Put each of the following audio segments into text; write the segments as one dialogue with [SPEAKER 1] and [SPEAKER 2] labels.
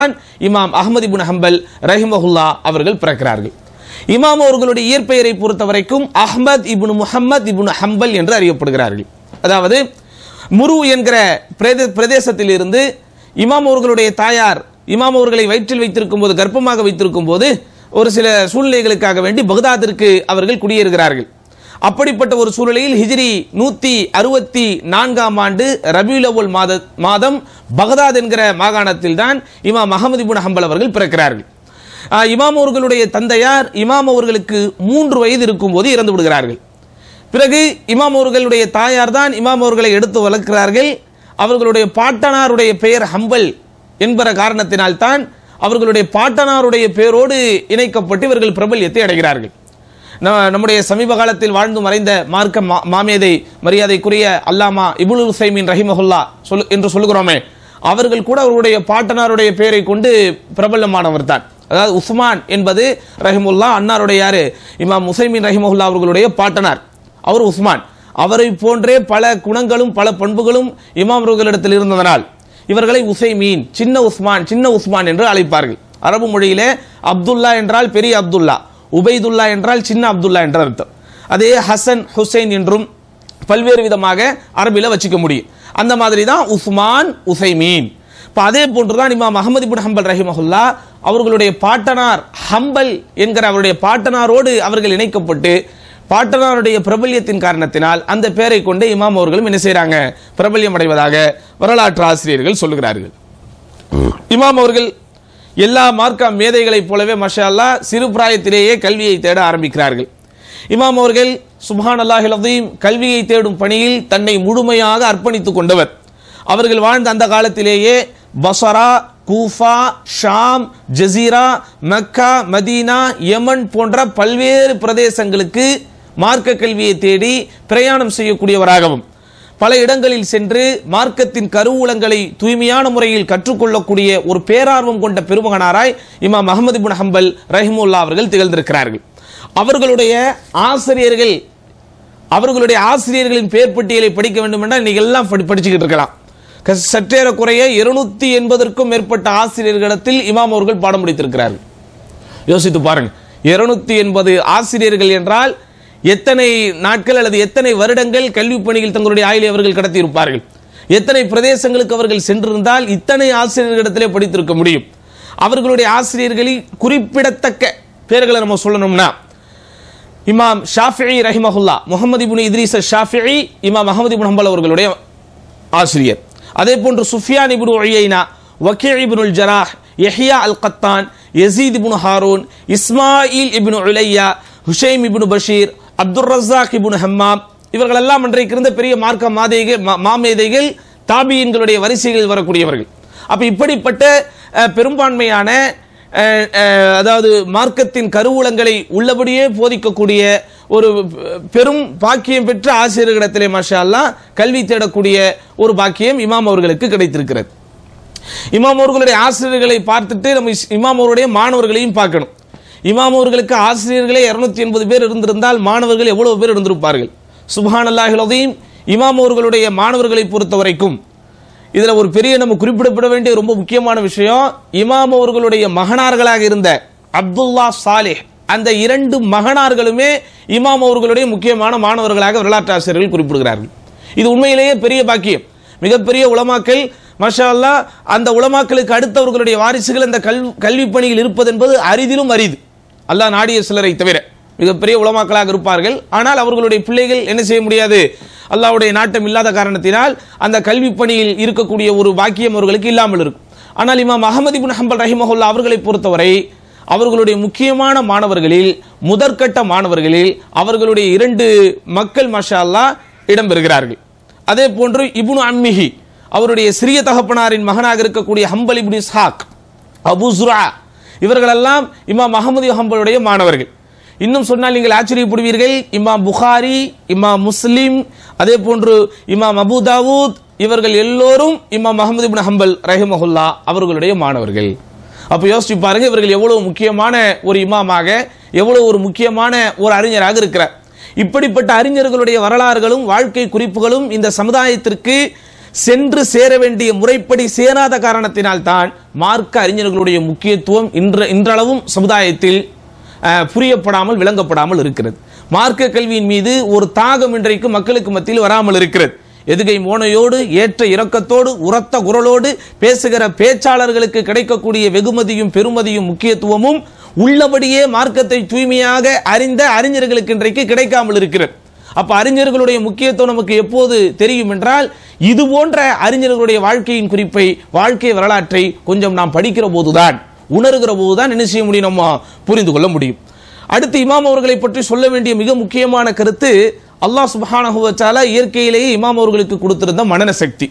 [SPEAKER 1] தான் இமாம் அஹ்மது இப்னு ஹம்பல் ரஹிமஹுல்லா அவர்கள் பிறக்கிறார்கள் இமாம் அவர்களுடைய இயற்பெயரை பொறுத்த வரைக்கும் அஹ்மத் இப்னு முஹம்மத் இப்னு ஹம்பல் என்று அறியப்படுகிறார்கள் அதாவது முரு என்கிற பிரதே பிரதேசத்தில் இருந்து இமாம் அவர்களுடைய தாயார் இமாம் அவர்களை வயிற்றில் வைத்திருக்கும் போது கர்ப்பமாக வைத்திருக்கும் போது ஒரு சில சூழ்நிலைகளுக்காக வேண்டி பகதாதிற்கு அவர்கள் குடியேறுகிறார்கள் அப்படிப்பட்ட ஒரு சூழ்நிலையில் ஹிஜ்ரி நூத்தி அறுபத்தி நான்காம் ஆண்டு ரபியுல் அவ்வல் மாத மாதம் பகதாத் என்கிற மாகாணத்தில் தான் இமாம் அகமது இப்னு ஹம்பல் அவர்கள் பிறக்கிறார்கள் ஆஹ் இமாம் அவர்களுடைய தந்தையார் இமாம் அவர்களுக்கு மூன்று வயது இருக்கும்போது இறந்து விடுகிறார்கள் பிறகு இமாம் அவர்களுடைய தாயார் தான் இமாம் அவர்களை எடுத்து வளர்க்கிறார்கள் அவர்களுடைய பாட்டனாருடைய பெயர் ஹம்பல் என்பற காரணத்தினால் தான் அவர்களுடைய பாட்டனாருடைய பெயரோடு இணைக்கப்பட்டு இவர்கள் பிரபல்யத்தை அடைகிறார்கள் ந- நம்முடைய சமீப காலத்தில் வாழ்ந்து மறைந்த மார்க்க மா- மாமேதை மரியாதைக்குரிய அல்லாமா இபுல் ஹுசைமின் ரஹிமஹுல்லா சொல் என்று சொல்லுகிறோமே அவர்கள் கூட அவருடைய பாட்டனாருடைய பெயரை கொண்டு பிரபலமானவர் தான் அதாவது உஸ்மான் என்பது ரஹிமுல்லா அன்னாருடைய யாரு இமாம் உசைமின் ரஹிமஹுல்லா அவர்களுடைய பாட்டனார் அவர் உஸ்மான் அவரை போன்றே பல குணங்களும் பல பண்புகளும் இமாம் அவர்களிடத்தில் இருந்ததனால் இவர்களை உசைமீன் சின்ன உஸ்மான் சின்ன உஸ்மான் என்று அழைப்பார்கள் அரபு மொழியிலே அப்துல்லா என்றால் பெரிய அப்துல்லா உபைதுல்லா என்றால் சின்ன அப்துல்லா என்ற அர்த்தம் அதே ஹசன் ஹுசைன் என்றும் பல்வேறு விதமாக அரபில வச்சுக்க முடியும் அந்த மாதிரி தான் உஸ்மான் உசைமீன் இப்போ அதே போன்றுதான் இமாம் அகமது இப்னு ஹம்பல் ரஹிமஹுல்லா அவர்களுடைய பாட்டனார் ஹம்பல் என்கிற அவருடைய பாட்டனாரோடு அவர்கள் இணைக்கப்பட்டு பாட்டனாருடைய பிரபல்யத்தின் காரணத்தினால் அந்த பெயரை கொண்டு இமாம் அவர்களும் என்ன செய்றாங்க பிரபல்யம் அடைவதாக வரலாற்று ஆசிரியர்கள் சொல்லுகிறார்கள் இமாம் அவர்கள் எல்லா மார்க்க மேதைகளைப் போலவே மஷா அல்லாஹ் சிறு பிராயத்திலேயே கல்வியை தேட ஆரம்பிக்கிறார்கள் இமாம் அவர்கள் சுப்ஹான் அல்லாஹில் அதீம் கல்வியை தேடும் பணியில் தன்னை முழுமையாக அர்ப்பணித்துக் கொண்டவர் அவர்கள் வாழ்ந்த அந்த காலத்திலேயே Basra Kufa Sham Jazira Mecca Medina Yemen போன்ற பல்வேறு பிரதேசங்களுக்கு மார்க்க கல்வியை தேடி பிரயாணம் செய்யக்கூடியவராகவும் பல இடங்களில் சென்று மார்க்கத்தின் கருவூலங்களை தூய்மையான முறையில் கற்றுக்கொள்ளக்கூடிய ஒரு பேரார்வம் கொண்ட பெருமகனாராய் இமாம் அகமது இப்னு ஹம்பல் ரஹிமுல்லா அவர்கள் திகழ்ந்திருக்கிறார்கள் அவர்களுடைய ஆசிரியர்கள் அவர்களுடைய ஆசிரியர்களின் பெயர் பட்டியலை படிக்க வேண்டும் என்றால் இன்னைக்கு எல்லாம் படி- படிச்சுக்கிட்டு இருக்கலாம் க- சற்றேறக்குறைய இருநூத்தி எண்பதற்கும் மேற்பட்ட ஆசிரியர்களிடத்தில் இமாம் அவர்கள் பாடம் முடித்திருக்கிறார்கள் யோசித்து பாருங்க இருநூத்தி எண்பது ஆசிரியர்கள் என்றால் எத்தனை நாட்கள் அல்லது எத்தனை வருடங்கள் கல்வி பணியில் தங்களுடைய ஆயுளை அவர்கள் கடத்தி இருப்பார்கள் எத்தனை பிரதேசங்களுக்கு அவர்கள் சென்றிருந்தால் இத்தனை ஆசிரியர்களிடத்திலே படித்திருக்க முடியும் அவர்களுடைய ஆசிரியர்களில் குறிப்பிடத்தக்க பேர்களை நம்ம சொல்லணும்னா இமாம் ஷாஃபிஇ ரஹிமஹுல்லா முகமது இப்னு இத்ரீஸ் ஷாஃபிஇ இமாம் அகமது இப்னு ஹம்பல் அவர்களுடைய ஆசிரியர் அதே போன்று சுஃபியான் இப்னு உயைனா வக்கீ இப்னுல் ஜராஹ் யஹ்யா அல் கத்தான் யசீத் இப்னு ஹாரூன் இஸ்மாயில் இப்னு உலையா ஹுஷைம் இப்னு பஷீர் அப்துர் ரஸாக் இப்னு ஹம்மாம் இவர்களெல்லாம் அன்றைக்கு இருந்த பெரிய மார்க்க மாதேகள் மா- மாமேதைகள் தாபியின்களுடைய வரிசைகளில் வரக்கூடியவர்கள் அப்ப இப்படிப்பட்ட அஹ், பெரும்பான்மையான அஹ், அஹ், அதாவது மார்க்கத்தின் கருவூலங்களை உள்ளபடியே போதிக்கக்கூடிய ஒரு பெரும் பாக்கியம் பெற்ற ஆசிரியர்களிடத்திலே மாஷா அல்லாஹ் கல்வி தேடக்கூடிய ஒரு பாக்கியம் இமாம் அவர்களுக்கு கிடைத்திருக்கிறது இமாம் அவர்களுடைய ஆசிரியர்களை பார்த்துட்டு நம்ம இஸ்- இமாம் அவருடைய மாணவர்களையும் பார்க்கணும் இமாம் அவர்களுக்கு ஆசிரியர்களே இருநூத்தி எண்பது பேர் இருந்திருந்தால் மாணவர்கள் எவ்வளவு பேர் இருந்திருப்பார்கள் சுபஹான் அல்லாஹிலதையும் இமாம் அவர்களுடைய மாணவர்களை பொறுத்த வரைக்கும் இதுல ஒரு பெரிய நம்ம குறிப்பிடப்பட வேண்டிய ரொம்ப முக்கியமான விஷயம் இமாம் அவர்களுடைய மகனார்களாக இருந்த அப்துல்லா சாலிஹ் அந்த இரண்டு மகனார்களுமே இமாம் அவர்களுடைய முக்கியமான மாணவர்களாக வரலாற்று ஆசிரியர்கள் குறிப்பிடுகிறார்கள் இது உண்மையிலேயே பெரிய பாக்கியம் மிகப்பெரிய உலமாக்கள் மஷா அல்லாஹ் அந்த உலமாக்களுக்கு அடுத்தவர்களுடைய வாரிசுகள் அந்த கல் கல்வி பணியில் இருப்பது என்பது அரிதிலும் அரிது அல்லாஹ் நாடிய சிலரை தவிர மிகப்பெரிய உலமாக்களாக இருப்பார்கள் ஆனால் அவர்களுடைய பிள்ளைகள் என்ன செய்ய முடியாது அல்லாஹ்வுடைய நாட்டம் இல்லாத காரணத்தினால் அந்த கல்வி பணியில் இருக்கக்கூடிய ஒரு பாக்கியம் அவர்களுக்கு இல்லாமல் இருக்கும் ஆனால் இமாம் அகமது இப்னு ஹம்பல் ரஹிமஹுல்லா அவர்களை பொறுத்தவரை அவர்களுடைய முக்கியமான மாணவர்களில் முதற்கட்ட மாணவர்களில் அவர்களுடைய இரண்டு மக்கள் மஷா அல்லாஹ் இடம்பெறுகிறார்கள் அதே போன்று இப்னு அம்மிஹி அவருடைய சிறிய தகப்பனாரின் மகனாக இருக்கக்கூடிய ஹம்பல் இப்னு இஸ்ஹாக் அபு சுரா இவர்களெல்லாம் இமாம் அகமது ஹம்பலுடைய மாணவர்கள் இன்னும் சொன்னால் நீங்கள் ஆச்சரியப்படுவீர்கள் இமாம் புகாரி இமாம் முஸ்லிம் அதே போன்று இமாம் அபு தாவூத் இவர்கள் எல்லோரும் இமாம் அகமது இப்னு ஹம்பல் ரஹிமஹுல்லா அவர்களுடைய மாணவர்கள் அப்ப யோசிச்சு பாருங்க இவர்கள் எவ்வளவு முக்கியமான ஒரு இமாமாக எவ்வளவு ஒரு முக்கியமான ஒரு அறிஞராக இருக்கிறார் இப்படிப்பட்ட அறிஞர்களுடைய வரலாறுகளும் வாழ்க்கை குறிப்புகளும் இந்த சமுதாயத்திற்கு சென்று சேர வேண்டிய முறைப்படி சேராத காரணத்தினால் தான் மார்க்க அறிஞர்களுடைய முக்கியத்துவம் இன்ற இன்றளவும் சமுதாயத்தில் அஹ், புரியப்படாமல் விளங்கப்படாமல் இருக்கிறது மார்க்க கல்வியின் மீது ஒரு தாகம் இன்றைக்கு மக்களுக்கு மத்தியில் வராமல் இருக்கிறது எதுகை மோனையோடு ஏற்ற இரக்கத்தோடு உரத்த குரலோடு பேசுகிற பேச்சாளர்களுக்கு கிடைக்கக்கூடிய வெகுமதியும் பெருமதியும் முக்கியத்துவமும் உள்ளபடியே மார்க்கத்தை தூய்மையாக அறிந்த அறிஞர்களுக்கு இன்றைக்கு கிடைக்காமல் இருக்கிறது அப்ப அறிஞர்களுடைய முக்கியத்துவம் நமக்கு எப்போது தெரியும் என்றால் இது போன்ற அறிஞர்களுடைய வாழ்க்கையின் குறிப்பை வாழ்க்கை வரலாற்றை கொஞ்சம் நாம் படிக்கிற போதுதான் உணர்கிற போதுதான் என்ன செய்ய முடியும் நம்ம புரிந்து கொள்ள முடியும் அடுத்து இமாம் அவர்களை பற்றி சொல்ல வேண்டிய மிக முக்கியமான கருத்து அல்லாஹ் சுப்ஹானஹு வ தஆலா இயற்கையிலேயே இமாம் அவர்களுக்கு கொடுத்திருந்த மனன சக்தி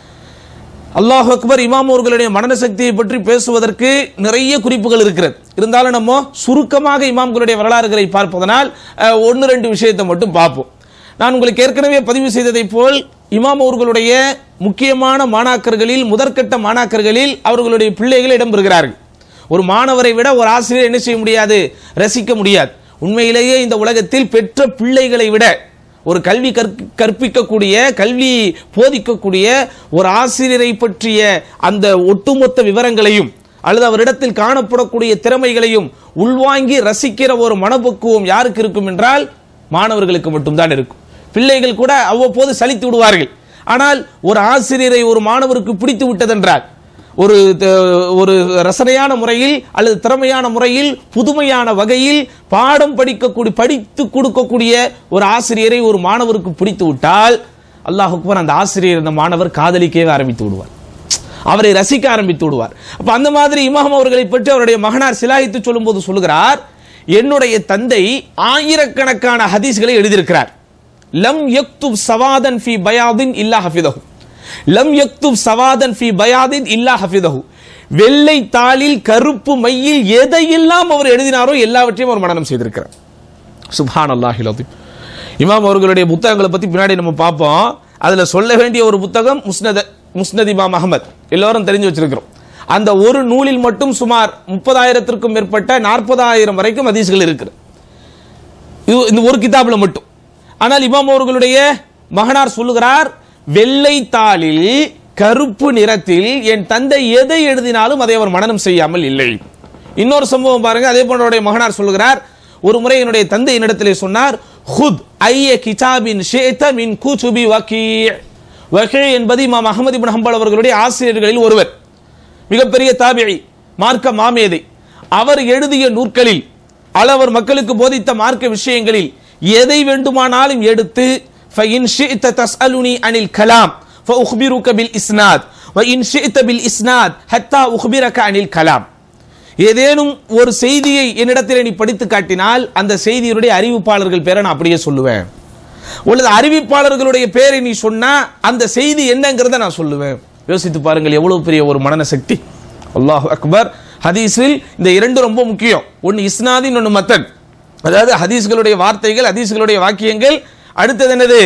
[SPEAKER 1] அல்லாஹ் அக்பர் இமாம் அவர்களுடைய மனன சக்தியை பற்றி பேசுவதற்கு நிறைய குறிப்புகள் இருக்கிறது இருந்தாலும் நம்ம சுருக்கமாக இமாம்களுடைய வரலாறுகளை பார்ப்பதனால் அஹ், ஒன்று ரெண்டு விஷயத்தை மட்டும் பார்ப்போம் நான் உங்களுக்கு ஏற்கனவே பதிவு செய்ததைப் போல் இமாம் அவர்களுடைய முக்கியமான மாணாக்கர்களில் முதற்கட்ட மாணாக்கர்களில் அவர்களுடைய பிள்ளைகள் இடம்பெறுகிறார்கள் ஒரு மாணவரை விட ஒரு ஆசிரியர் என்ன செய்ய முடியாது ரசிக்க முடியாது உண்மையிலேயே இந்த உலகத்தில் பெற்ற பிள்ளைகளை விட ஒரு கல்வி கற்க கற்பிக்கக்கூடிய கல்வி போதிக்கக்கூடிய ஒரு ஆசிரியரை பற்றிய அந்த ஒட்டுமொத்த விவரங்களையும் அல்லது அவரிடத்தில் காணப்படக்கூடிய திறமைகளையும் உள்வாங்கி ரசிக்கிற ஒரு மனப்பக்குவம் யாருக்கு இருக்கும் என்றால் மாணவர்களுக்கு மட்டும்தான் இருக்கும் பிள்ளைகள் கூட அவ்வப்போது சலித்து விடுவார்கள் ஆனால் ஒரு ஆசிரியரை ஒரு மாணவருக்கு பிடித்து விட்டதென்றால் ஒரு த- ஒரு ரசனையான முறையில் அல்லது திறமையான முறையில் புதுமையான வகையில் பாடம் படிக்கக்கூடிய படித்து கொடுக்கக்கூடிய ஒரு ஆசிரியரை ஒரு மாணவருக்கு பிடித்து விட்டால் அல்லாஹ் அக்பர் அந்த ஆசிரியர் அந்த மாணவர் காதலிக்கவே ஆரம்பித்து விடுவார் அவரை ரசிக்க ஆரம்பித்து விடுவார் அப்ப அந்த மாதிரி இமாம் அவர்களை பற்றி அவருடைய மகனார் சிலாயித்து சொல்லும்போது சொல்லுகிறார் என்னுடைய தந்தை ஆயிரக்கணக்கான ஹதீஸ்களை எழுதியிருக்கிறார் லம் யக்துப் சவாதன் ஃபி பயாதின் இல்லா ஹஃபிதஹு லம் யக்துப் சவாதன் ஃபி பயாதின் இல்லா ஹஃபிதஹு வெள்ளை தாளில் கருப்பு மையில் எதையெல்லாம் அவர் எழுதினாரோ எல்லாவற்றையும் அவர் மனனம் செய்திருக்கிறார் சுப்ஹான் அல்லாஹில் இமாம் அவர்களுடைய புத்தகங்களை பத்தி பின்னாடி நம்ம பார்ப்போம் அதுல சொல்ல வேண்டிய ஒரு புத்தகம் முஸ்னத முஸ்னத் இமாம் அகமத் எல்லாரும் தெரிஞ்சு வச்சிருக்கிறோம் அந்த ஒரு நூலில் மட்டும் சுமார் முப்பதாயிரத்திற்கும் மேற்பட்ட நாற்பதாயிரம் வரைக்கும் ஹதீஸ்கள் இருக்குது இது இந்த ஒரு கிதாபில் மட்டும் ஆனால் இமாம் அவர்களுடைய மகனார் சொல்லுகிறார் வெள்ளை தாளில் கருப்பு நிறத்தில் என் தந்தை எதை எழுதினாலும் அதை அவர் மனனம் செய்யாமல் இல்லை இன்னொரு சம்பவம் பாருங்க அதே போன்ற அவருடைய மகனார் சொல்லுகிறார் ஒரு முறை என்னுடைய தந்தை என்னிடத்திலே சொன்னார் ஹுத் ஐய கிதாபின் ஷேத மின் கூச்சுபி வக்கீ வகீ என்பது இமாம் அகமது இப்னு ஹம்பல் அவர்களுடைய ஆசிரியர்களில் ஒருவர் மிகப்பெரிய தாபிழி மார்க்க மாமேதை அவர் எழுதிய நூற்களில் அளவர் மக்களுக்கு போதித்த மார்க்க விஷயங்களில் எதை வேண்டுமானாலும் எடுத்து فإن شئت تسألني عن الكلام فأخبرك بالإسناد وإن شئت بالإسناد حتى أخبرك عن الكلام ஏதேனும் ஒரு செய்தியை என்னிடத்தில் நீ படித்து காட்டினால் அந்த செய்தியினுடைய அறிவிப்பாளர்கள் பேரை நான் அப்படியே சொல்லுவேன் உள்ளது அறிவிப்பாளர்களுடைய பேரை நீ சொன்னா அந்த செய்தி என்னங்கிறத நான் சொல்லுவேன் யோசித்து பாருங்கள் எவ்வளவு பெரிய ஒரு மனன சக்தி அல்லாஹ் அக்பர் ஹதீஸில் இந்த இரண்டு ரொம்ப முக்கியம் ஒன்னு இஸ்னாதி இன்னொன்னு மத்தன் அதாவது ஹதீஸ்களுடைய வார்த்தைகள் ஹதீஸ்களுடைய வாக்கியங்கள் அடுத்தது என்னது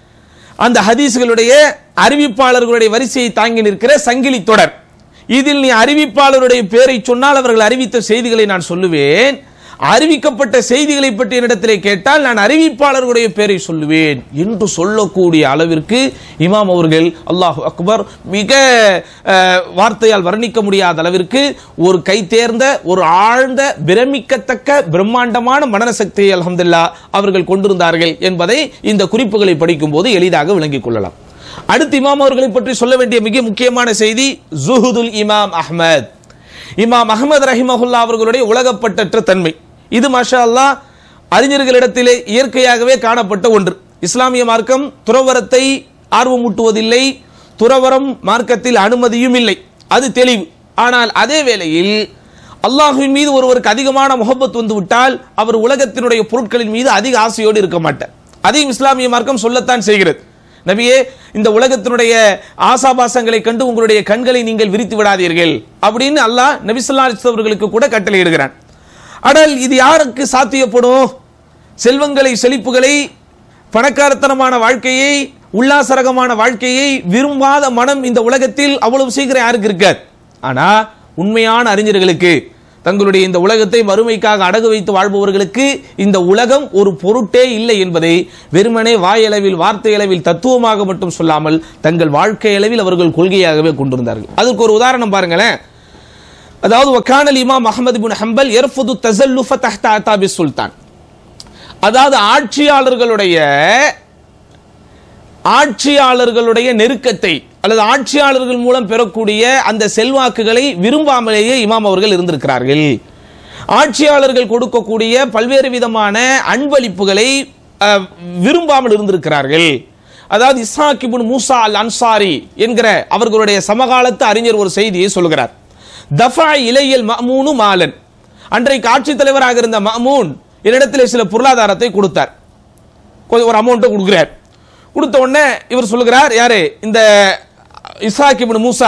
[SPEAKER 1] அந்த ஹதீஸ்களுடைய அறிவிப்பாளர்களுடைய வரிசையை தாங்கி நிற்கிற சங்கிலி தொடர் இதில் நீ அறிவிப்பாளருடைய பேரை சொன்னால் அவர்கள் அறிவித்த செய்திகளை நான் சொல்லுவேன் அறிவிக்கப்பட்ட செய்திகளை பற்றி என்னிடத்திலே கேட்டால் நான் அறிவிப்பாளர்களுடைய பேரை சொல்லுவேன் என்று சொல்லக்கூடிய அளவிற்கு இமாம் அவர்கள் அல்லாஹ் அக்பர் மிக அஹ், வார்த்தையால் வர்ணிக்க முடியாத அளவிற்கு ஒரு கை தேர்ந்த ஒரு ஆழ்ந்த பிரமிக்கத்தக்க பிரம்மாண்டமான மனநசக்தியை அல்ஹம்துலில்லாஹ் அவர்கள் கொண்டிருந்தார்கள் என்பதை இந்த குறிப்புகளை படிக்கும்போது எளிதாக விளங்கிக் கொள்ளலாம் அடுத்து இமாம் அவர்களை பற்றி சொல்ல வேண்டிய மிக முக்கியமான செய்தி ஜுஹுதுல் இமாம் அஹ்மத் இமாம் அஹ்மத் ரஹிமஹுல்லா அவர்களுடைய உலகப்பட்டற்ற தன்மை இது மாஷா அல்லாஹ் அறிஞர்களிடத்திலே இயற்கையாகவே காணப்பட்ட ஒன்று இஸ்லாமிய மார்க்கம் துறவரத்தை ஆர்வமூட்டுவதில்லை துறவரம் மார்க்கத்தில் அனுமதியும் இல்லை அது தெளிவு ஆனால் அதே வேளையில் அல்லாஹுவின் மீது ஒருவருக்கு அதிகமான முகப்பத் வந்து விட்டால் அவர் உலகத்தினுடைய பொருட்களின் மீது அதிக ஆசையோடு இருக்க மாட்டார் அதையும் இஸ்லாமிய மார்க்கம் சொல்லத்தான் செய்கிறது நபியே இந்த உலகத்தினுடைய ஆசாபாசங்களை கண்டு உங்களுடைய கண்களை நீங்கள் விரித்து விடாதீர்கள் அப்படின்னு அல்லாஹ் நபி ஸல்லல்லாஹு அலைஹி வஸல்லம் அவர்களுக்கு கூட கட்டளையிடுகிறான் ஆனால் இது யாருக்கு சாத்தியப்படும் செல்வங்களை செழிப்புகளை பணக்காரத்தனமான வாழ்க்கையை உல்லாசரகமான வாழ்க்கையை விரும்பாத மனம் இந்த உலகத்தில் அவ்வளவு சீக்கிரம் யாருக்கு இருக்காது ஆனா உண்மையான அறிஞர்களுக்கு தங்களுடைய இந்த உலகத்தை மறுமைக்காக அடகு வைத்து வாழ்பவர்களுக்கு இந்த உலகம் ஒரு பொருட்டே இல்லை என்பதை வெறுமனே வாயளவில் வார்த்தை அளவில் தத்துவமாக மட்டும் சொல்லாமல் தங்கள் வாழ்க்கை அளவில் அவர்கள் கொள்கையாகவே கொண்டிருந்தார்கள் அதுக்கு ஒரு உதாரணம் பாருங்களேன் அதாவது வக்கானல் இமாம் அஹமது பின் ஹம்பல் எர்ஃபுது தசல்லுஃப தஹ்த அத்தாபி சுல்தான் அதாவது ஆட்சியாளர்களுடைய ஆட்சியாளர்களுடைய நெருக்கத்தை அல்லது ஆட்சியாளர்கள் மூலம் பெறக்கூடிய அந்த செல்வாக்குகளை விரும்பாமலேயே இமாம் அவர்கள் இருந்திருக்கிறார்கள் ஆட்சியாளர்கள் கொடுக்கக்கூடிய பல்வேறு விதமான அன்பளிப்புகளை அஹ், விரும்பாமல் இருந்திருக்கிறார்கள் அதாவது இஸ்ஹாக் இப்னு மூசா அல் அன்சாரி என்கிற அவர்களுடைய சமகாலத்து அறிஞர் ஒரு செய்தியை சொல்கிறார் தஃபா இலையல் மஅமூனு மாலன் அன்றைக்கு ஆட்சித் தலைவராக இருந்த மஅமூன் என்னிடத்தில் சில பொருளாதாரத்தை கொடுத்தார் கொஞ்சம் ஒரு அமௌண்ட்டை கொடுக்குறார் கொடுத்த உடனே இவர் சொல்லுகிறார் யாரு இந்த இஸ்ஹாக் இப்னு மூசா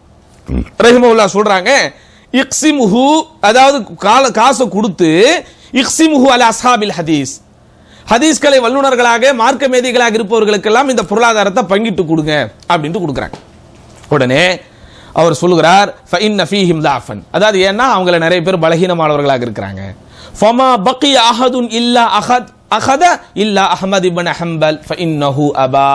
[SPEAKER 1] ரஹிமவுல்லா சொல்றாங்க இக்ஸிமுஹு அதாவது கால காசை கொடுத்து இக்ஸிமுஹு அல அஸ்ஹாபில் ஹதீஸ் ஹதீஸ்களை வல்லுநர்களாக மார்க்க மேதைகளாக இருப்பவர்களுக்கெல்லாம் இந்த பொருளாதாரத்தை பங்கிட்டு கொடுங்க அப்படின்ட்டு கொடுக்குறாங்க உடனே அவர் சொல்லுகிறார் ஃபஇன்ன ஃபீஹிம் லாஃபன் அதாவது ஏன்னா அவங்கள நிறைய பேர் பலகீனமானவர்களாக இருக்கிறாங்க ஃபமா பக்கி அஹதுன் இல்லா அஹத் அஹத இல்லா அஹமது இப்னு ஹம்பல் ஃபஇன்னஹு அபா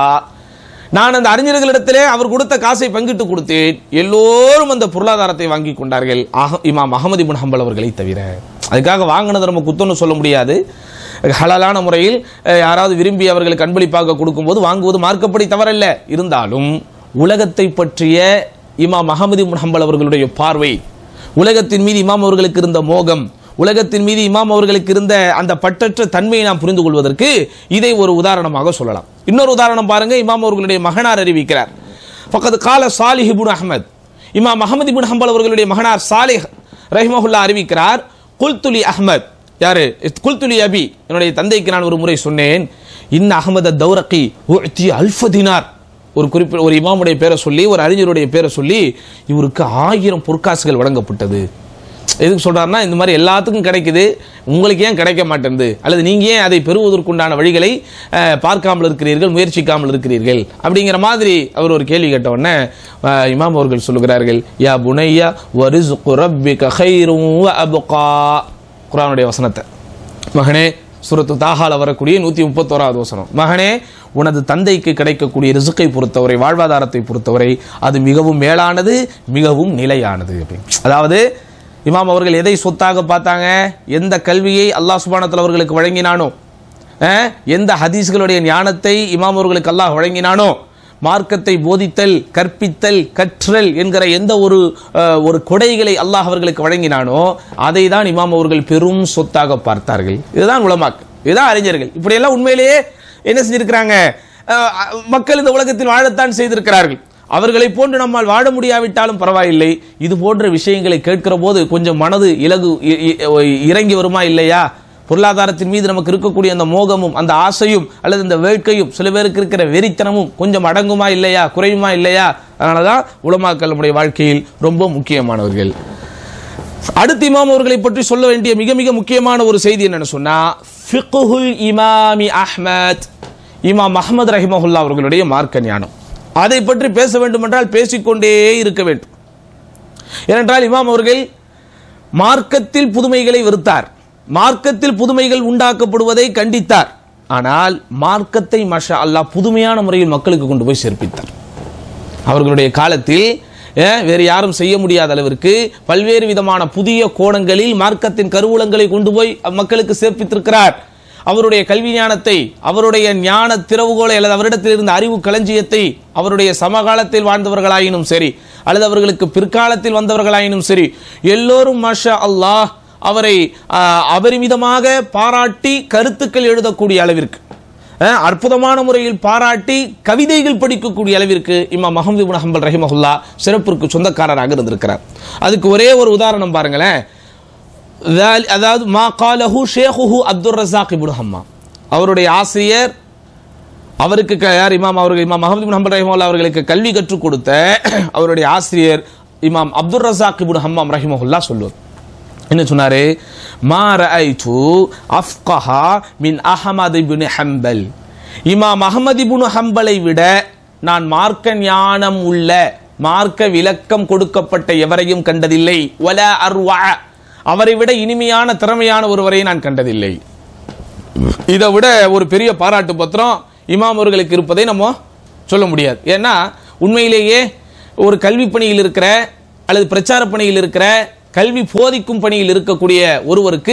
[SPEAKER 1] நான் அந்த அறிஞர்களிடத்திலே அவர் கொடுத்த காசை பங்கிட்டு கொடுத்தேன் எல்லோரும் அந்த பொருளாதாரத்தை வாங்கி கொண்டார்கள் அஹ- இமாம் அகமது இப்னு ஹம்பல் அவர்களை தவிர அதுக்காக வாங்கினதை நம்ம குத்தம்னு சொல்ல முடியாது ஹலாலான முறையில் அஹ், யாராவது விரும்பி அவர்களுக்கு அன்பளிப்பாக கொடுக்கும்போது வாங்குவது மார்க்கப்படி தவறல்ல இருந்தாலும் உலகத்தை பற்றிய இமாம் அகமது இப்னு ஹம்பல் அவர்களுடைய பார்வை உலகத்தின் மீது இமாம் அவர்களுக்கு இருந்த மோகம் உலகத்தின் மீது இமாம் அவர்களுக்கு இருந்த அந்த பற்றற்ற தன்மையை நாம் புரிந்து கொள்வதற்கு இதை ஒரு உதாரணமாக சொல்லலாம் இன்னொரு உதாரணம் பாருங்க இமாம் அவர்களுடைய மகனார் அறிவிக்கிறார் பக்கத்து கால சாலிஹ் இப்னு அஹ்மத் இமாம் அஹமது இப்னு ஹம்பல் அவர்களுடைய மகனார் சாலிஹ் ரஹிமஹுல்லா அறிவிக்கிறார் குல்துலி அஹ்மத் யாரு குல்துலி அபி என்னுடைய தந்தைக்கு நான் ஒரு முறை சொன்னேன் இன்ன அஹமத தௌரகி உஅ்தி அல்ஃப தினார் ஒரு குறிப்பிட்ட ஒரு இமாமுடைய பேரை சொல்லி ஒரு அறிஞருடைய பேரை சொல்லி இவருக்கு ஆயிரம் பொற்காசுகள் வழங்கப்பட்டது எதுக்கு சொல்றாருன்னா இந்த மாதிரி எல்லாத்துக்கும் கிடைக்குது உங்களுக்கு ஏன் கிடைக்க மாட்டேங்குது அல்லது நீங்க ஏன் அதை பெறுவதற்குண்டான வழிகளை அஹ், பார்க்காமல் இருக்கிறீர்கள் முயற்சிக்காமல் இருக்கிறீர்கள் அப்படிங்கிற மாதிரி அவர் ஒரு கேள்வி கேட்ட உடனே அஹ், இமாம் அவர்கள் சொல்லுகிறார்கள் யா புனையா வரிசுகு ரப்பிக கைரும் வ அபுகா குரானுடைய வசனத்தை மகனே சூரத்து தாகால வரக்கூடிய நூத்தி முப்பத்தோராவது வசனம் மகனே உனது தந்தைக்கு கிடைக்கக்கூடிய ரிசுக்கை பொறுத்தவரை வாழ்வாதாரத்தை பொறுத்தவரை அது மிகவும் மேலானது மிகவும் நிலையானது அப்படின்னு அதாவது இமாம் அவர்கள் எதை சொத்தாக பார்த்தாங்க எந்த கல்வியை அல்லாஹ் சுபானத்தில் அவர்களுக்கு வழங்கினானோ அஹ், எந்த ஹதீஸ்களுடைய ஞானத்தை இமாம் அவர்களுக்கு அல்லாஹ் வழங்கினானோ மார்க்கத்தை போதித்தல் கற்பித்தல் கற்றல் என்கிற எந்த ஒரு அஹ், ஒரு கொடைகளை அல்லாஹ் அவர்களுக்கு வழங்கினானோ அதை தான் இமாம் அவர்கள் பெரும் சொத்தாக பார்த்தார்கள் இதுதான் உலமாக் இதுதான் அறிஞர்கள் இப்படியெல்லாம் உண்மையிலேயே என்ன செஞ்சிருக்கிறாங்க அஹ், மக்கள் இந்த உலகத்தில் வாழத்தான் செய்திருக்கிறார்கள் அவர்களை போன்று நம்மால் வாழ முடியாவிட்டாலும் பரவாயில்லை இது போன்ற விஷயங்களை கேட்கிற போது கொஞ்சம் மனது இலகு இ- இ- இறங்கி வருமா இல்லையா பொருளாதாரத்தின் மீது நமக்கு இருக்கக்கூடிய அந்த மோகமும் அந்த ஆசையும் அல்லது இந்த வேட்கையும் சில பேருக்கு இருக்கிற வெறித்தனமும் கொஞ்சம் அடங்குமா இல்லையா குறையுமா இல்லையா அதனாலதான் உலமாக்கள் நம்முடைய வாழ்க்கையில் ரொம்ப முக்கியமானவர்கள் அடுத்து இமாம் அவர்களை பற்றி சொல்ல வேண்டிய மிக மிக முக்கியமான ஒரு செய்தி என்னன்னு சொன்னா ஃபிக்ஹுல் இமாமி அஹ்மத் இமாம் அஹ்மத் ரஹிமஹுல்லா அவர்களுடைய மார்க்க ஞானம் அதை பற்றி பேச வேண்டும் என்றால் பேசிக்கொண்டே இருக்க வேண்டும் ஏனென்றால் இமாம் அவர்கள் மார்க்கத்தில் புதுமைகளை வெறுத்தார் மார்க்கத்தில் புதுமைகள் உண்டாக்கப்படுவதை கண்டித்தார் ஆனால் மார்க்கத்தை மஷா அல்லாஹ் புதுமையான முறையில் மக்களுக்கு கொண்டு போய் சேர்ப்பித்தார் அவர்களுடைய காலத்தில் அஹ், வேறு யாரும் செய்ய முடியாத அளவிற்கு பல்வேறு விதமான புதிய கோணங்களில் மார்க்கத்தின் கருவூலங்களை கொண்டு போய் மக்களுக்கு சேர்ப்பித்திருக்கிறார் அவருடைய கல்வி ஞானத்தை அவருடைய ஞான திறவுகோலை அல்லது அவரிடத்தில் இருந்த அறிவு களஞ்சியத்தை அவருடைய சமகாலத்தில் வாழ்ந்தவர்களாயினும் சரி அல்லது அவர்களுக்கு பிற்காலத்தில் வந்தவர்களாயினும் சரி எல்லோரும் மாஷா அல்லாஹ் அவரை ஆஹ், அபரிமிதமாக பாராட்டி கருத்துக்கள் எழுதக்கூடிய அளவிற்கு அஹ், அற்புதமான முறையில் பாராட்டி கவிதைகள் படிக்கக்கூடிய அளவிற்கு இமாம் மஹமது இப்னு ஹம்பல் ரஹிமஹுல்லா சிறப்பிற்கு சொந்தக்காரராக இருந்திருக்கிறார் அதுக்கு ஒரே ஒரு உதாரணம் பாருங்களேன் ذال- அதாவது மா காலஹு ஷேகுஹு அப்துல் ரசாக் இப்னு ஹம்மா அவருடைய ஆசிரியர் அவருக்கு க- யார் இமாம் அவர்கள் இமாம் மஹமது இப்னு ஹம்பல் ரஹிமஹுல்லா அவர்களுக்கு கல்வி கற்றுக் கொடுத்த அவருடைய ஆசிரியர் இமாம் அப்துல் ரசாக் இப்னு ஹம்மாம் ரஹிமஹுல்லா சொல்லுவார் என்ன சொன்னாரு மா ரஐது அஃப்கஹா மின் அஹமது இப்னு ஹம்பல் இமாம் அஹமது இப்னு ஹம்பலை விட நான் மார்க்க ஞானம் உள்ள மார்க்க விளக்கம் கொடுக்கப்பட்ட எவரையும் கண்டதில்லை வல அர்வா அவரை விட இனிமையான திறமையான ஒருவரை நான் கண்டதில்லை இதை விட ஒரு பெரிய பாராட்டு பத்திரம் இமாம் அவர்களுக்கு இருப்பதை நம்ம சொல்ல முடியாது ஏன்னா உண்மையிலேயே ஒரு கல்வி பணியில் இருக்கிற அல்லது பிரச்சார பணியில் இருக்கிற கல்வி போதிக்கும் பணியில் இருக்கக்கூடிய ஒருவருக்கு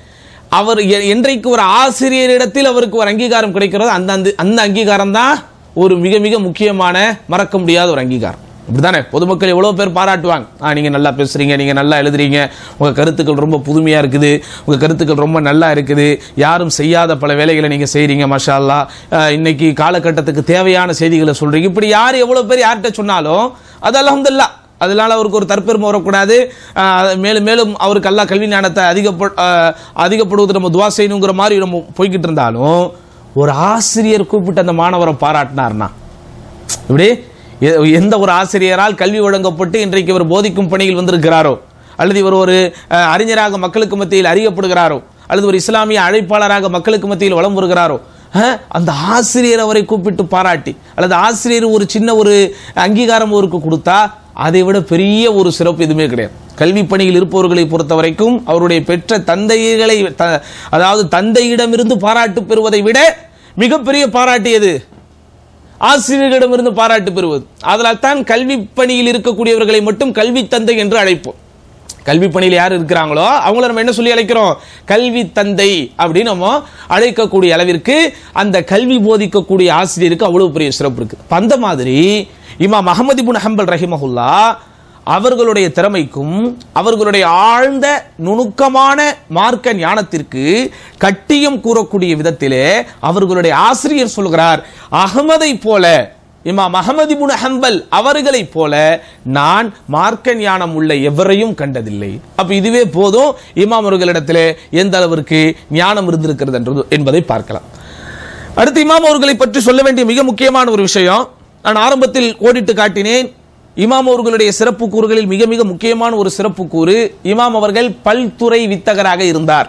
[SPEAKER 1] அவர் எ- என்றைக்கு ஒரு ஆசிரியரிடத்தில் அவருக்கு ஒரு அங்கீகாரம் கிடைக்கிறதோ அந்த அந்த அந்த அங்கீகாரம் தான் ஒரு மிக மிக முக்கியமான மறக்க முடியாத ஒரு அங்கீகாரம் இப்படிதானே பொதுமக்கள் எவ்வளவு பேர் பாராட்டுவாங்க ஆ நீங்க நல்லா பேசுறீங்க நீங்க நல்லா எழுதுறீங்க உங்க கருத்துக்கள் ரொம்ப புதுமையா இருக்குது உங்க கருத்துக்கள் ரொம்ப நல்லா இருக்குது யாரும் செய்யாத பல வேலைகளை நீங்க செய்றீங்க மஷா அல்லா அஹ், இன்னைக்கு காலகட்டத்துக்கு தேவையான செய்திகளை சொல்றீங்க இப்படி யார் எவ்வளவு பேர் யார்கிட்ட சொன்னாலும் அது அல்ஹம்துலில்லாஹ் அதனால அவருக்கு ஒரு தற்பெருமை வரக்கூடாது அஹ், மேலும் மேலும் அவருக்கு அல்லா கல்வி ஞானத்தை அதிகப்ப அஹ், அதிகப்படுவது நம்ம துவா செய்யணுங்கிற மாதிரி நம்ம போய்கிட்டு இருந்தாலும் ஒரு ஆசிரியர் கூப்பிட்டு அந்த மாணவரை பாராட்டினார்னா இப்படி எ- எந்த ஒரு ஆசிரியரால் கல்வி வழங்கப்பட்டு இன்றைக்கு இவர் போதிக்கும் பணியில் வந்திருக்கிறாரோ அல்லது இவர் ஒரு அஹ், அறிஞராக மக்களுக்கு மத்தியில் அறியப்படுகிறாரோ அல்லது ஒரு இஸ்லாமிய அழைப்பாளராக மக்களுக்கு மத்தியில் வலம் வருகிறாரோ அஹ், அந்த ஆசிரியர் அவரை கூப்பிட்டு பாராட்டி அல்லது ஆசிரியர் ஒரு சின்ன ஒரு அங்கீகாரம் அவருக்கு கொடுத்தா அதை விட பெரிய ஒரு சிறப்பு எதுவுமே கிடையாது கல்வி பணியில் இருப்பவர்களை பொறுத்த வரைக்கும் அவருடைய பெற்ற தந்தைகளை த- அதாவது தந்தையிடமிருந்து பாராட்டு பெறுவதை விட மிகப்பெரிய பாராட்டு எது ஆசிரியர்களிடமிருந்து பாராட்டு பெறுவது அதனால் தான் கல்வி பணியில் இருக்கக்கூடியவர்களை மட்டும் கல்வி தந்தை என்று அழைப்போம் கல்வி பணியில் யார் இருக்கிறாங்களோ அவங்கள நம்ம என்ன சொல்லி அழைக்கிறோம் கல்வி தந்தை அப்படின்னு நம்ம அழைக்கக்கூடிய அளவிற்கு அந்த கல்வி போதிக்கக்கூடிய ஆசிரியருக்கு அவ்வளவு பெரிய சிறப்பு இருக்கு அப்ப அந்த மாதிரி இமாம் அகமது இப்னு ஹம்பல் ரஹிமஹுல்லா அவர்களுடைய திறமைக்கும் அவர்களுடைய ஆழ்ந்த நுணுக்கமான மார்க்க ஞானத்திற்கு கட்டியம் கூறக்கூடிய விதத்திலே அவர்களுடைய ஆசிரியர் சொல்கிறார் அகமதை போல இமாம் அகமது இப்னு ஹம்பல் அவர்களைப் போல நான் மார்க்க ஞானம் உள்ள எவரையும் கண்டதில்லை அப்ப இதுவே போதும் இமாம் அவர்களிடத்திலே எந்த அளவிற்கு ஞானம் இருந்திருக்கிறது என்று என்பதை பார்க்கலாம் அடுத்து இமாம் அவர்களை பற்றி சொல்ல வேண்டிய மிக முக்கியமான ஒரு விஷயம் நான் ஆரம்பத்தில் கோடிட்டு காட்டினேன் இமாம் அவர்களுடைய சிறப்பு கூறுகளில் மிக மிக முக்கியமான ஒரு சிறப்பு கூறு இமாம் அவர்கள் பல்துறை வித்தகராக இருந்தார்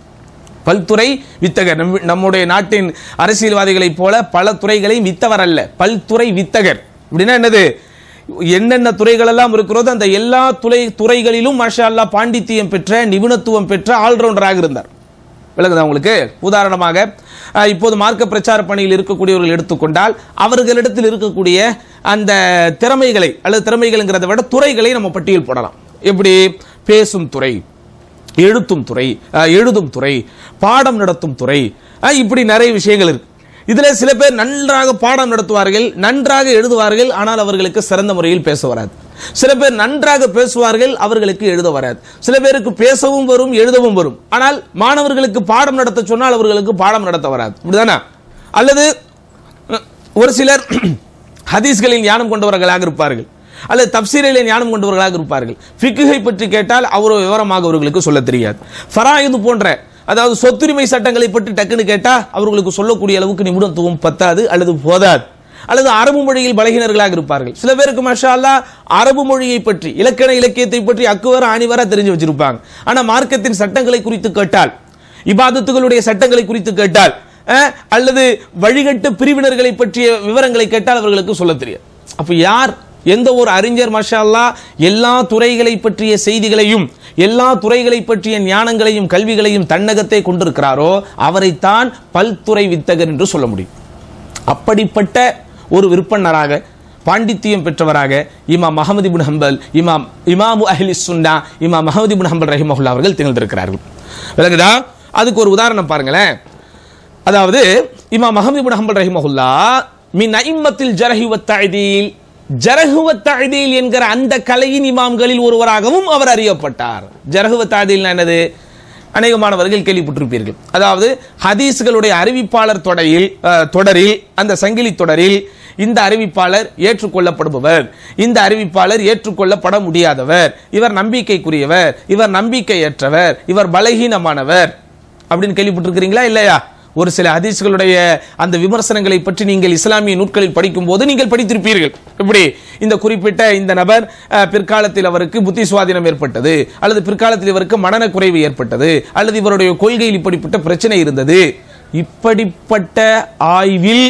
[SPEAKER 1] பல்துறை வித்தகர் நம் நம்முடைய நாட்டின் அரசியல்வாதிகளைப் போல பல துறைகளையும் வித்தவர் அல்ல பல்துறை வித்தகர் அப்படின்னா என்னது என்னென்ன துறைகள் எல்லாம் இருக்கிறதோ அந்த எல்லா துறை துறைகளிலும் மாஷா அல்லாஹ் பாண்டித்தியம் பெற்ற நிபுணத்துவம் பெற்ற ஆல்ரவுண்டராக இருந்தார் விளங்குதா உங்களுக்கு உதாரணமாக அஹ், இப்போது மார்க்க பிரச்சார பணியில் இருக்கக்கூடியவர்கள் எடுத்துக்கொண்டால் அவர்களிடத்தில் இருக்கக்கூடிய அந்த திறமைகளை அல்லது திறமைகள்ங்கிறத விட துறைகளை நம்ம பட்டியல் போடலாம் எப்படி பேசும் துறை எழுத்தும் துறை அஹ், எழுதும் துறை பாடம் நடத்தும் துறை அஹ், இப்படி நிறைய விஷயங்கள் இருக்கு இதுல சில பேர் நன்றாக பாடம் நடத்துவார்கள் நன்றாக எழுதுவார்கள் ஆனால் அவர்களுக்கு சிறந்த முறையில் பேச வராது சில பேர் நன்றாக பேசுவார்கள் அவர்களுக்கு எழுத வராது சில பேருக்கு பேசவும் வரும் எழுதவும் வரும் ஆனால் மாணவர்களுக்கு பாடம் நடத்த சொன்னால் அவர்களுக்கு பாடம் நடத்த வராது இப்படிதானே அல்லது அஹ், ஒரு சிலர் ஹதீஸ்களில் ஞானம் கொண்டவர்களாக இருப்பார்கள் அல்லது தப்சீரிலே ஞானம் கொண்டவர்களாக இருப்பார்கள் ஃபிக்குகை பற்றி கேட்டால் அவர் விவரமாக அவர்களுக்கு சொல்ல தெரியாது ஃபராயிது போன்ற அதாவது சொத்துரிமை சட்டங்களை பற்றி டக்குன்னு கேட்டா அவர்களுக்கு சொல்லக்கூடிய அளவுக்கு நிபுணத்துவம் பத்தாது அல்லது போதாது அல்லது அரபு மொழியில் பலகினர்களாக இருப்பார்கள் சில பேருக்கு மஷா அல்லாஹ் அரபு மொழியை பற்றி இலக்கண இலக்கியத்தை பற்றி அக்குவர ஆணிவர தெரிஞ்சு வச்சிருப்பாங்க ஆனா மார்க்கத்தின் சட்டங்களை குறித்து கேட்டால் இபாதத்துகளுடைய சட்டங்களை குறித்து கேட்டால் அஹ், அல்லது வழிகட்டு பிரிவினர்களை பற்றிய விவரங்களை கேட்டால் அவர்களுக்கு சொல்ல தெரியாது அப்ப யார் எந்த ஒரு அறிஞர் மஷா அல்லாஹ் எல்லா துறைகளை பற்றிய செய்திகளையும் எல்லா துறைகளை பற்றிய ஞானங்களையும் கல்விகளையும் தன்னகத்தை கொண்டிருக்கிறாரோ அவரைத்தான் பல்துறை வித்தகர் என்று சொல்ல முடியும் அப்படிப்பட்ட ஒரு விற்பனராக பாண்டித்தியம் பெற்றவராக இமாம் மஹமது இப்னு ஹம்பல் இமாம் இமாமு அஹ்லி சுன்னா இமாம் மஹமது இப்னு ஹம்பல் ரஹிமஹுல்லா அவர்கள் திகழ்ந்திருக்கிறார்கள் விளங்குதா அதுக்கு ஒரு உதாரணம் பாருங்களேன் அதாவது இமாம் மஹமது இப்னு ஹம்பல் ரஹிமஹுல்லா மின் ஐம்மத்தில் ஜரஹி வத்தஅதீல் ஜரஹு வத்தஅதீல் என்கிற அந்த கலையின் இமாம்களில் ஒருவராகவும் அவர் அறியப்பட்டார் ஜரஹு வத்தஅதீல்னா என்னது அநேகமானவர்கள் கேள்விப்பட்டிருப்பீர்கள் அதாவது ஹதீஸ்களுடைய அறிவிப்பாளர் தொடரில் அஹ், தொடரில் அந்த சங்கிலி தொடரில் இந்த அறிவிப்பாளர் ஏற்றுக்கொள்ளப்படுபவர் இந்த அறிவிப்பாளர் ஏற்றுக்கொள்ளப்பட முடியாதவர் இவர் நம்பிக்கைக்குரியவர் இவர் நம்பிக்கையற்றவர் இவர் பலகீனமானவர் அப்படின்னு கேள்விப்பட்டிருக்கிறீங்களா இல்லையா ஒரு சில ஹதீஸ்களுடைய அந்த விமர்சனங்களை பற்றி நீங்கள் இஸ்லாமிய நூட்களில் படிக்கும் போது நீங்கள் படித்திருப்பீர்கள் இப்படி இந்த குறிப்பிட்ட இந்த நபர் அஹ், பிற்காலத்தில் அவருக்கு புத்தி சுவாதீனம் ஏற்பட்டது அல்லது பிற்காலத்தில் இவருக்கு மனன குறைவு ஏற்பட்டது அல்லது இவருடைய கொள்கையில் இப்படிப்பட்ட பிரச்சனை இருந்தது இப்படிப்பட்ட ஆய்வில்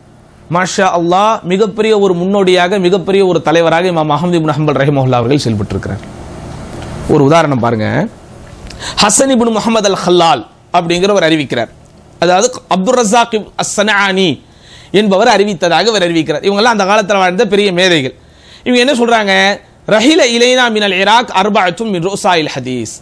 [SPEAKER 1] மாஷா அல்லாஹ் மிகப்பெரிய ஒரு முன்னோடியாக மிகப்பெரிய ஒரு தலைவராக இமாம் அஹமது இப்னு ஹம்பல் ரஹிமஹுல்லா அவர்கள் செயல்பட்டிருக்கிறார் ஒரு உதாரணம் பாருங்க ஹசன் இப்னு முகமது அல் ஹல்லால் அப்படிங்கிறவர் அறிவிக்கிறார் அதாவது அப்துல் ரசாக் அஸ்ஸனானி என்பவர் அறிவித்ததாக அவர் அறிவிக்கிறார் இவங்கெல்லாம் அந்த காலத்தில் வாழ்ந்த பெரிய மேதைகள் இவங்க என்ன சொல்றாங்க ரஹில இலைனா மினல் இராக் அர்பாத்தும் மின் ரோசாயில் ஹதீஸ்